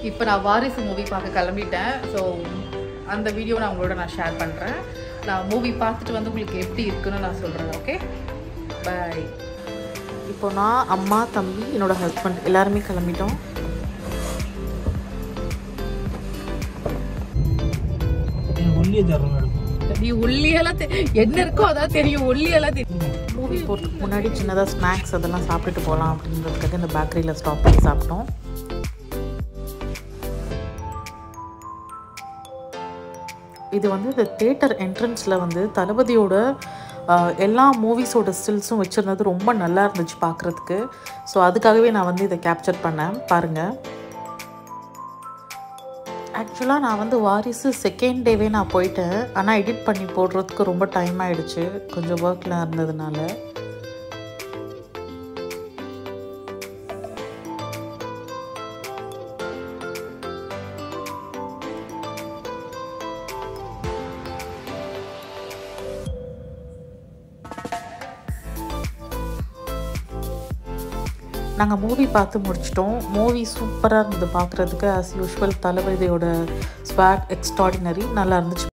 இப்போ நான் வாரிசு மூவி பார்க்க கிளம்பிட்டேன் ஸோ அந்த வீடியோ நான் உங்களோட நான் ஷேர் பண்ணுறேன் நான் மூவி பார்த்துட்டு வந்து உங்களுக்கு எப்படி இருக்குன்னு நான் சொல்கிறேன் ஓகே பை இப்போ நான் அம்மா தம்பி என்னோட ஹஸ்பண்ட் எல்லாருமே கிளம்பிட்டோம் உள்ளே தரணும் மேடம் நீ ஒல்லியெல்லாம் தெ- என்ன இருக்கோ அதான் தெரியும் ஒல்லியெல்லாம் தெரியும் மூவி போகிறதுக்கு முன்னாடி சின்னதாக ஸ்நாக்ஸ் அதெல்லாம் சாப்பிட்டுட்டு போகலாம் அப்படின்றதுக்காக இந்த பேக்கரியில் ஸ்டாப் பண்ணி சாப்பிட்டோம் இது வந்து இந்த தேட்டர் என்ட்ரன்ஸில் வந்து தளபதியோட ஆஹ், எல்லா மூவிஸோட ஸ்டில்ஸும் வச்சுருந்தது ரொம்ப நல்லா இருந்துச்சு பார்க்குறதுக்கு ஸோ அதுக்காகவே நான் வந்து இதை கேப்சர் பண்ணேன் பாருங்கள் ஆக்சுவலாக நான் வந்து வாரிசு செகண்ட் டேவே நான் போயிட்டேன் ஆனால் எடிட் பண்ணி போடுறதுக்கு ரொம்ப டைம் ஆயிடுச்சு கொஞ்சம் ஒர்க்கில் இருந்ததுனால நாங்கள் மூவி பார்த்து முடிச்சிட்டோம் மூவி சூப்பராக இருந்தது பார்க்குறதுக்கு ஆஸ் யூஷுவல் தளபதியோட ஸ்வாக் எக்ஸ்ட்ராடினரி நல்லா இருந்துச்சு